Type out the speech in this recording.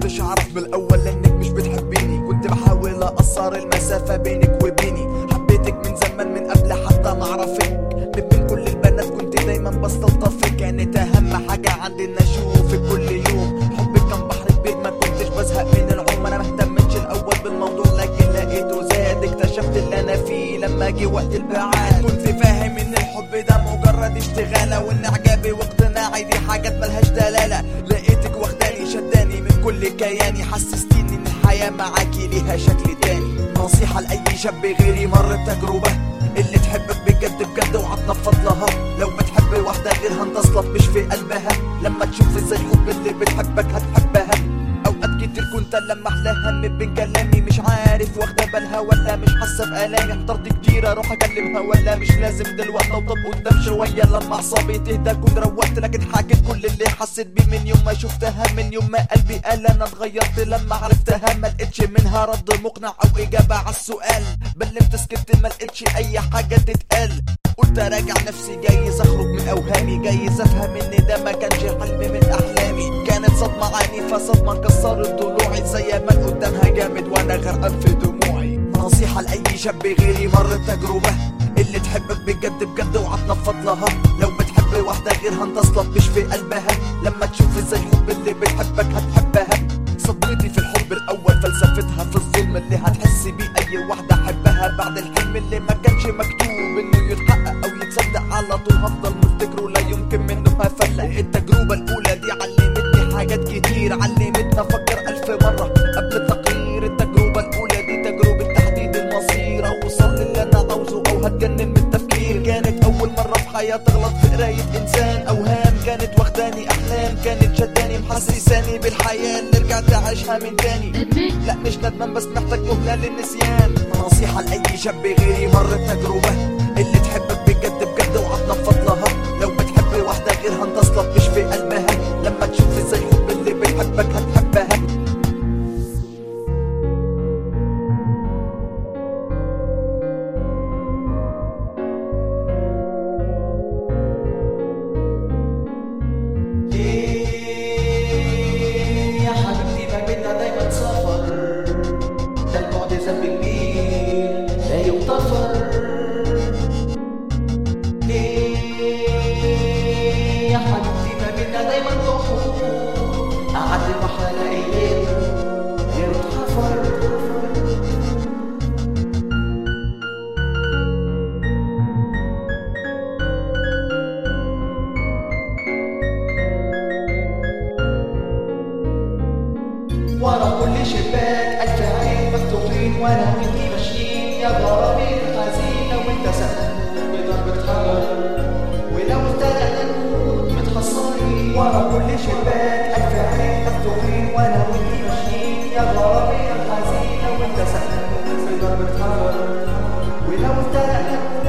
كنتش اعرف من الاول انك مش بتحبيني كنت بحاول اقصر المسافة بينك وبيني حبيتك من زمان من قبل حتى ما اعرفك من بين كل البنات كنت دايما بستلطفك كانت اهم حاجة عندي ان اشوفك كل يوم حبك كان بحر كبير ما كنتش بزهق من العوم انا مهتمتش الاول بالموضوع لكن لقيته زاد اكتشفت اللي انا فيه لما جه وقت البعاد كنت فاهم ان الحب ده مجرد اشتغالة وان اعجابي واقتناعي دي حاجات ملهاش دلالة لقيتك واخداني شداني من كل كياني حسستيني ان الحياة معاكي ليها شكل تاني نصيحة لأي شاب غيري مر بتجربة اللي تحبك بجد بجد وهتنفض لها لو بتحب واحدة غيرها انتصلت مش في قلبها لما تشوف ازاي الحب اللي بتحبك هتحبها اوقات كتير كنت لما احلاها من بين كلامي مش عارف واخده بالها ولا مش حاسه بالامي احترت كتير اروح اكلمها ولا مش لازم دلوقتي وطب قدام شويه لما اعصابي تهدى كنت روقت لكن حكيت كل اللي حسيت بيه من يوم ما شفتها من يوم ما قلبي قال انا اتغيرت لما عرفتها ما لقيتش منها رد مقنع او اجابه على السؤال بلمت سكت ما لقيتش اي حاجه تتقال قلت اراجع نفسي جايز اخرج من اوهامي جايز افهم ان ده ما كانش حلم من احلامي كانت صدمه عنيفه صدمه كسرت ضلوعي زي ما قدامها جامد وانا غرقان في دموعي نصيحه لاي شاب غيري مر بتجربه اللي تحبك بجد بجد وهتنفض لها لو بتحب واحده غيرها انتصلت مش في قلبها لما تشوف ازاي الحب اللي بتحبك هتحبها صدمتي في الحب الاول فلسفتها في الظلم اللي هتحس بيه اي واحده احبها بعد الحلم اللي ما كانش مكتوب انه يتحقق او يتصدق على طول هفضل مفتكره لا يمكن منه هفلق التجربه الاولى دي علمتني حاجات كتير علمتني افكر الف مره قبل التقرير التجربه الاولى دي تجربه تحديد المصير اوصل للي انا عاوزه او هتجنن من التفكير كانت اول مره في حياتي اغلط في قرايه انسان اوهام كانت واخداني احلام كانت شداني محسساني بالحياه اللي رجعت اعيشها من تاني لا مش ندمان بس محتاج مهله للنسيان نصيحه لاي شاب غيري مر بتجربه اللي تحبك بجد بجد وهتنفض لها لو بتحب واحده غيرها انتصلت مش في قلبها لما تشوف ازاي الحب اللي بتحبك هتحبها ليه يا حبيبتي ما بينا دايما سفر ده البعد ذنب كبير لا يغتفر ليه يا حبيبتي ما بينا دايما بحور أعدي محلى أيام غير اتحفر ورا كل شباك ألف عين مفتوحين وأنا وإنتي ماشيين يا غرامي الحزينة وأنت سهل بضربة حجر ولو ابتدأنا نموت متحصرين ورا كل شباك ألف عين مفتوحين وأنا وإنتي ماشيين يا غرامي الحزينة وأنت سهل بضربة حجر ولو ابتدأنا نموت